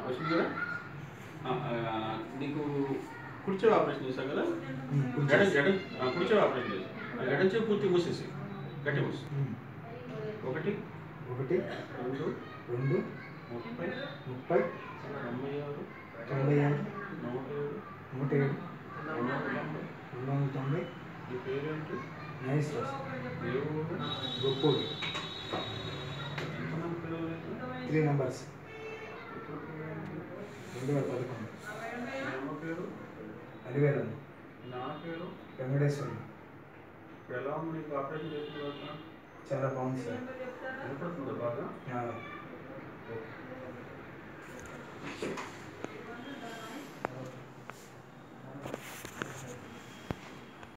వచ్చింది కదా ఆ, ఆ, నీకు కుర్చీ ఆపరేషన్ చేశావు కదా ఉమ్, ఎడం కూర్చో. ఎడం ఆ, కుర్చీ ఆపరేషన్ చేశావు ఆ ఎడం చేయి పూర్తి మూసేసి గట్టి మూసి ఉమ్. ఒకటి ఒకటి రెండు రెండు ముప్పై ముప్పై తొంభై ఆరు తొంభై ఆరు నూట ఏడు నూట ఏడు రెండు వందల తొంభై రెండు వందల తొంభై నీ పేరేంటి నాగేశ్వర దేవుడు గొప్పోడు ఎంతమంది పిల్లలు నీకు? త్రీ నెంబర్స్ ఎప్పుడు పిల్లలు? రెండు వేల పదకొండు మీ అమ్మ పేరు అలివేలమ్మ నా పేరు వెంకటేశ్వరం ఇప్పుడు ఎలా ఉంది నీకు ఆపరేషన్ చేసిన తర్వాత చాలా బాగుంది సార్ వినపడుతుందా బాగా ఆ, ఓకే